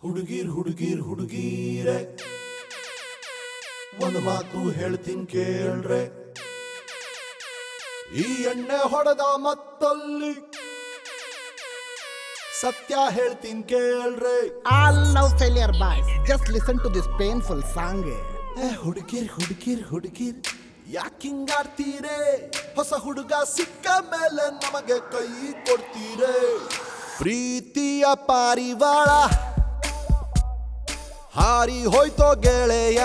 ಹುಡುಗೀರ್ ಹುಡುಗೀರ್ ಹುಡುಗೀರೆ ಒಂದು ಮಾತು ಹೇಳ್ತೀನಿ ಕೇಳ್ರೆ ಈ ಎಣ್ಣೆ ಹೊಡೆದ ಮತ್ತಲ್ಲಿ ಸತ್ಯ ಹೇಳ್ತೀನಿ ಕೇಳ್ರೆ All love failure boys, just listen to this painful song. ಏ ಹುಡುಗಿರ್ ಹುಡುಗಿರ್ ಹುಡುಗಿರ್ ಯಾಕಿಂಗಾಡ್ತೀರೆ ಹೊಸ ಹುಡುಗ ಸಿಕ್ಕ ಮೇಲೆ ನಮಗೆ ಕೈ ಕೊಡ್ತೀರೆ ಪ್ರೀತಿಯ ಪಾರಿವಾಳ ಹಾರಿ ಹೋಯ್ತೋ ಗೆಳೆಯ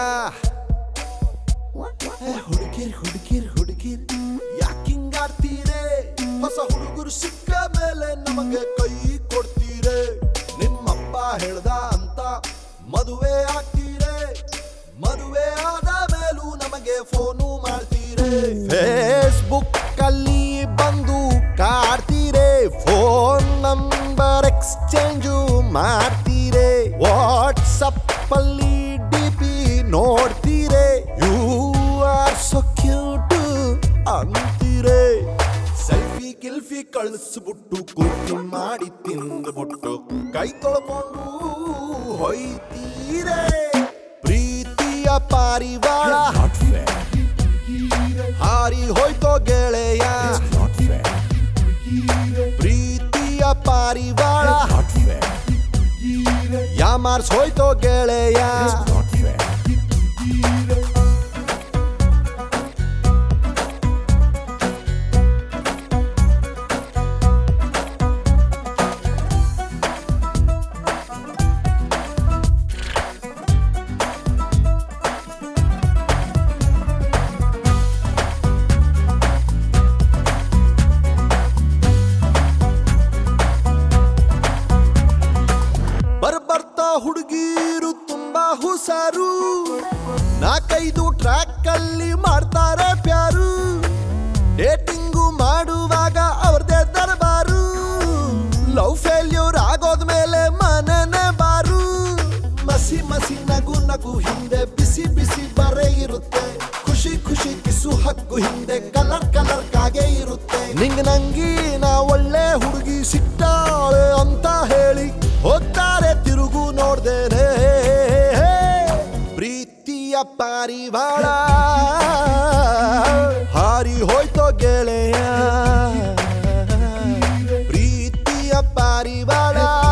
ಏ ಹುಡುಗಿರ್ ಹುಡುಗಿರ್ ಹುಡುಗಿರ್ ಯಾಕಿಂಗಾಡ್ತೀರೆ ಹೊಸ ಹುಡುಗರು ಸಿಕ್ಕ ಮೇಲೆ ನಮಗೆ ಕೈ ಕೊಡ್ತೀರೆ ನಿಮ್ಮಪ್ಪ ಹೇಳ್ದ ಅಂತ ಮದುವೆ ಆಗ್ತೀರೆ ಮದುವೆ ಆದ ಮೇಲೂ ನಮಗೆ ಫೋನು ಮಾಡ್ತೀರೆ ಫೇಸ್ಬುಕ್ ಅಲ್ಲಿ ಬಂದು ಕಾಡ್ತೀರೆ ಫೋನ್ ನಂಬರ್ ಎಕ್ಸ್ಚೇಂಜು ಮಾಡ್ತೀರೆ ವಾಟ್ಸಪ್ ಅಲ್ಲಿ ಡಿ ಪಿ ನೋಡ್ತೀರೆ ಯು ಆರ್ ಸೊ ಕ್ಯೂಟ್ ಅಂತೀರೆ ಸೆಲ್ಫಿ ಗಿಲ್ಫಿ ಕಳಿಸ್ಬಿಟ್ಟು ಕುರ್ಕಿ ಮಾಡಿ ತಿಂದ್ಬಿಟ್ಟು ಕೈ ತೊಳ್ಕೊಂಡು ಹೊಯ್ತೀರೆ ಪ್ರೀತಿಯ ಪಾರಿವಾಳ ಹಾರಿ ಹೋಯ್ತೋ ಗೆಳೆಯ ಪ್ರೀತಿಯ ಪಾರಿವಾಳ ಯಾಮಾರ್ಸ್ ಹೋಯ್ತೋ ಗೆಳೆಯ ಬರ್ಬರ್ತಾ ಹುಡುಗೀರು ತುಂಬಾ ಹುಷಾರು ನಾಲ್ಕೈದು ಟ್ರ್ಯಾಕ್ ಅಲ್ಲಿ ಮಾಡ್ತಾರೆ ಪ್ಯಾರು ಡೇಟಿಂಗು ಮಾಡುವಾಗ ಅವ್ರದೇ ದರ್ಬಾರು ಲವ್ ಫೇಲ್ಯೂರ್ ಆಗೋದ್ಮೇಲೆ ಮನೆನೆ ಬಾರು ಮಸಿ ಮಸಿ ನಗು ನಗು ಹಿಂದೆ ಬಿಸಿ ಬಿಸಿ ಬರೆ ಇರುತ್ತೆ ಖುಷಿ ಖುಷಿ ಕಿಸು ಹಕ್ಕು ಹಿಂದೆ ಕಲರ್ ಕಲರ್ ಕಾಗೆ ಇರುತ್ತೆ ನಿಂಗ್ ನಂಗಿ ನಾ ಒಳ್ಳೆ ಹುಡುಗಿ ಸಿಕ್ತಾಳೆ ಅಂತ ಹೇಳಿ ಹೋಗ್ತಾರೆ ತಿರುಗು ನೋಡ್ದೇನೆ ಪ್ರೀತಿಯ ಪಾರಿವಾಳ ಹಾರಿ ಹೋಯ್ತೋ ಗೆಳೆಯ ಪ್ರೀತಿಯ ಪಾರಿವಾಳ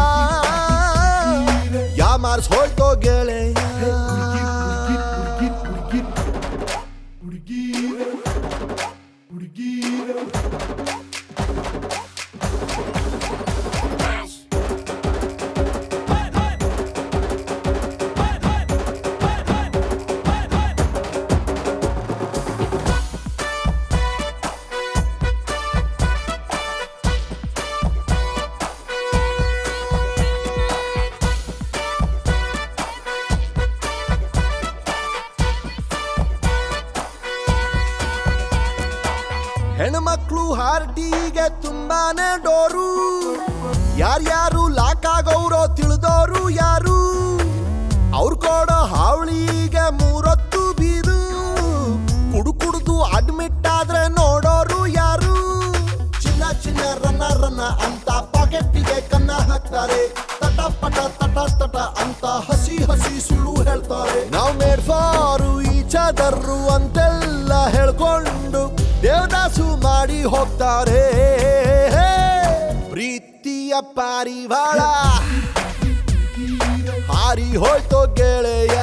ಯಾಮಾರ್ಸ್ ಹೋಯ್ತೋ ಗೆಳೆಯ ಹೆಣ್ಮಕ್ಳು ಹಾರ್ಟಿಗೆ ತುಂಬಾನೇ ಡೋರು ಯಾರ್ಯಾರು ಲಾಕ್ ಆಗೋರೋ ತಿಳಿದೋರು ಯಾರು ಅವ್ರು ಕೊಡೋ ಹಾವಳಿಗೆ ಮೂರೊತ್ತು ಬೀರು ಕುಡು ಕುಡ್ದು ಅಡ್ಮಿಟ್ ಆದ್ರೆ ನೋಡೋರು ಯಾರು ಚಿನ್ನ ಚಿನ್ನ ರನ್ನ ರನ್ನ ಅಂತ ಪಾಕೆಟ್ಟಿಗೆ ಕನ್ನ ಹಾಕ್ತಾರೆ ತಟ ಪಟ ತಟ ತಟ ಅಂತ ಹಸಿ ಹಸಿ ಸುಳ್ಳು ಹೇಳ್ತಾರೆ ನಾವು ಮೇಡ್ ಫಾರು ಈಚದರ್ರು ಅಂತೆಲ್ಲ ಹೇಳ್ಕೊಂಡು ದೇವದಾಸು ಮಾಡಿ ಹೋಗ್ತಾರೆ ಪ್ರೀತಿಯ ಪಾರಿವಾಳ ಹಾರಿ ಹೋಯ್ತೋ ಗೆಳೆಯ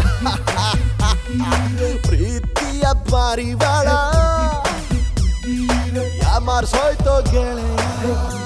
ಪ್ರೀತಿಯ ಪಾರಿವಾಳ ಯಾಮಾರ್ಸ್ ಹೋಯ್ತೋ ಗೆಳೆಯ